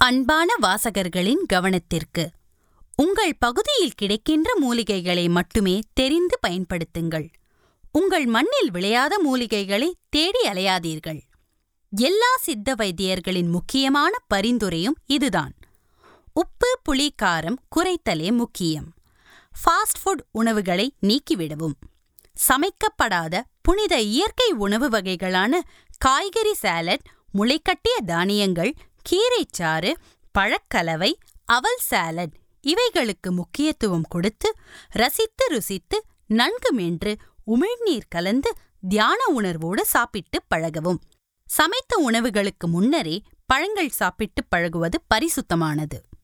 அன்பான வாசகர்களின் கவனத்திற்கு உங்கள் பகுதியில் கிடைக்கின்ற மூலிகைகளை மட்டுமே தெரிந்து பயன்படுத்துங்கள் உங்கள் மண்ணில் விளையாத மூலிகைகளை தேடி அலையாதீர்கள் எல்லா சித்த வைத்தியர்களின் முக்கியமான பரிந்துரையும் இதுதான் உப்பு புளி காரம் குறைத்தலே முக்கியம் ஃபாஸ்ட் ஃபுட் உணவுகளை நீக்கிவிடவும் சமைக்கப்படாத புனித இயற்கை உணவு வகைகளான காய்கறி சாலட் முளைக்கட்டிய தானியங்கள் கீரைச்சாறு பழக்கலவை அவல் சாலட் இவைகளுக்கு முக்கியத்துவம் கொடுத்து ரசித்து ருசித்து நன்கு மென்று உமிழ்நீர் கலந்து தியான உணர்வோடு சாப்பிட்டு பழகவும் சமைத்த உணவுகளுக்கு முன்னரே பழங்கள் சாப்பிட்டு பழகுவது பரிசுத்தமானது